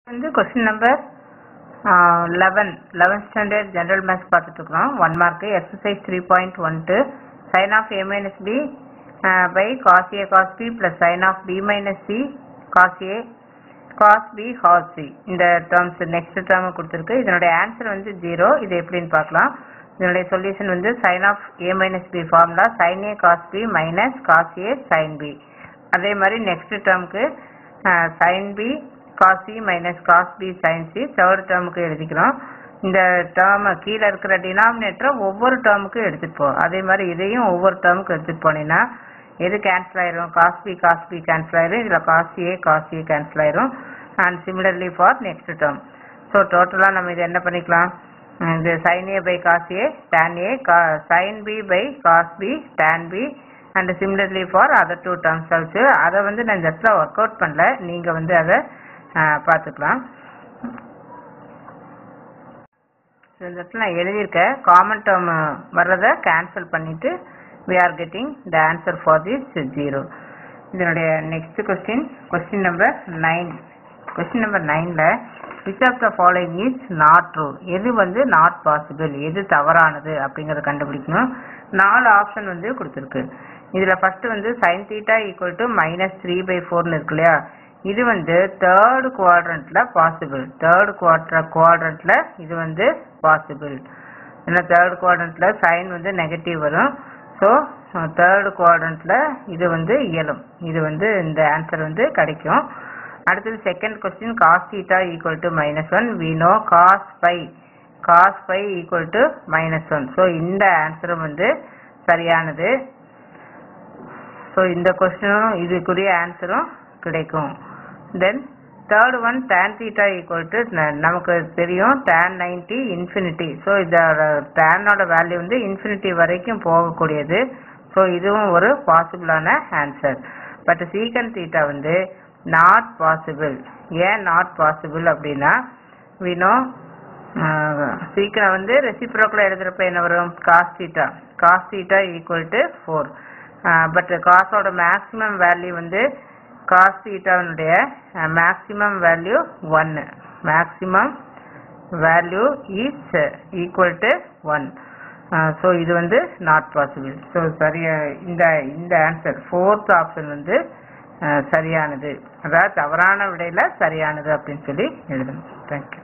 வந்து question number eleven eleventh standard general maths பார்த்துட்டு இருக்கிறோம் one mark exercise three point one two sine of A minus B by cos A cos B plus sine of B minus C cos A cos B cos C இந்த terms next term கொடுத்துருக்கு இதனுடைய answer வந்து zero இது எப்படின்னு பார்க்கலாம் இதனுடைய solution வந்து sine of A minus B formula sine A cos B minus cos A sine B அதே மாதிரி நெக்ஸ்ட் டேர்முக்கு sine B cos C minus cos B sine C third டேர்முக்கு எழுதிக்கிறோம் இந்த டேர்மை கீழே இருக்கிற டினாமினேட்டரை ஒவ்வொரு டேர்முக்கும் எடுத்துட்டு போ அதே மாதிரி இதையும் ஒவ்வொரு டேர்முக்கு எடுத்துட்டு போனீங்கன்னா எது கேன்சல் ஆயிரும் cos B cos B cancel ஆயிரும் இதில் cos A cos A cancel ஆயிரும் and similarly for next term so டோட்டலாக நம்ம இது என்ன பண்ணிக்கலாம் இது sine A by cos A tan A கா sine B by cos B tan B and similarly for other two terms also அதை வந்து நான் இந்த இடத்துல ஒர்க் அவுட் பண்ணல நீங்கள் வந்து அதை பார்த்துக்கலாம் ஸோ இந்த இடத்துல நான் எழுதியிருக்கேன் காமன் டேர்ம் வர்றதை கேன்சல் பண்ணிவிட்டு we are getting the answer for this zero இதனுடைய next question question number nine question number நைனில் which of the following is not true எது வந்து நாட் பாசிபிள் எது தவறானது அப்படிங்கிறத கண்டுபிடிக்கணும் நாலு ஆப்ஷன் வந்து கொடுத்துருக்கு இதில் ஃபர்ஸ்ட் வந்து sine theta equal to minus three by ஃபோர்னு இருக்கு இல்லையா இது வந்து தேர்ட் குவாட்ரண்ட்ல பாசிபிள் தேர்ட் குவாட்ர குவாட்ரண்ட்ல இது வந்து பாசிபிள் ஏன்னா தேர்ட் குவாட்ரண்ட்ல சைன் வந்து நெகட்டிவ் வரும் ஸோ தேர்ட் குவாட்ரண்ட்ல இது வந்து இயலும் இது வந்து இந்த ஆன்சர் வந்து கிடைக்கும் அடுத்தது second question cos theta equal to minus one we know cos pi cos pi equal to minus one so இந்த ஆன்சரும் வந்து சரியானது ஸோ இந்த கொஸ்டினும் இதுக்குரிய ஆன்சரும் கிடைக்கும் then third one tan theta equal to நமக்கு தெரியும் டேன் நைன்டி இன்ஃபினிட்டி ஸோ இதோட டேனோட வேல்யூ வந்து இன்ஃபினிட்டி வரைக்கும் போகக்கூடியது ஸோ இதுவும் ஒரு பாசிபிளான ஆன்சர் பட் சீக்கன் தீட்டா வந்து நாட் பாசிபிள் ஏன் நாட் பாசிபிள் அப்படின்னா வினோ சீக்கிரம் வந்து ரெசிப்ரோக்கில் எழுதுறப்ப என்ன வரும் cos theta cos theta equal to four but காஸோட மேக்ஸிமம் வேல்யூ வந்து காஸ் தீட்டாவுடைய மேக்ஸிமம் வேல்யூ ஒன்று maximum value is equal to one so இது வந்து நாட் பாசிபிள் ஸோ சரியா இந்த இந்த ஆன்சர் ஃபோர்த் ஆப்ஷன் வந்து சரியானது அதாவது தவறான விடையில் சரியானது அப்படின்னு சொல்லி எழுதணும் தேங்க்யூ